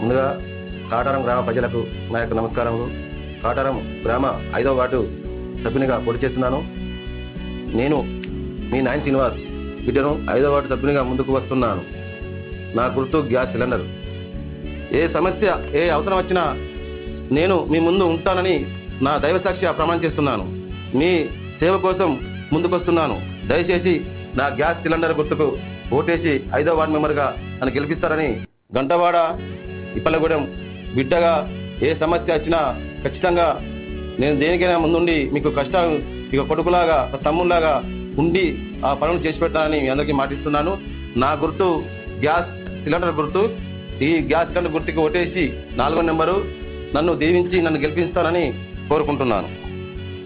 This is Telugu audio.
ముందుగా కాటారం గ్రామ ప్రజలకు నా యొక్క నమస్కారములు కాటారం గ్రామ ఐదవ వార్డు సభ్యునిగా పోటీ చేస్తున్నాను నేను మీ నాయన్ శ్రీనివాస్ బిడ్డను ఐదవ వార్డు సభ్యునిగా ముందుకు వస్తున్నాను నా గుర్తు గ్యాస్ సిలిండర్ ఏ సమస్య ఏ అవసరం వచ్చినా నేను మీ ముందు ఉంటానని నా దైవ సాక్షి ప్రమాణం చేస్తున్నాను మీ సేవ కోసం ముందుకొస్తున్నాను దయచేసి నా గ్యాస్ సిలిండర్ గుర్తుకు ఓటేసి ఐదో వార్డు మెంబర్గా నన్ను గెలిపిస్తారని గంటవాడ ఇప్పలగూడెం బిడ్డగా ఏ సమస్య వచ్చినా ఖచ్చితంగా నేను దేనికైనా ముందుండి మీకు కష్టం ఇక కొడుకులాగా ఒక తమ్ముళ్లాగా ఉండి ఆ పనులు చేసి పెట్టాలని మీ అందరికీ మాటిస్తున్నాను నా గుర్తు గ్యాస్ సిలిండర్ గుర్తు ఈ గ్యాస్ సిలిండర్ గుర్తుకి ఓటేసి నాలుగో నెంబరు నన్ను దీవించి నన్ను గెలిపిస్తానని కోరుకుంటున్నాను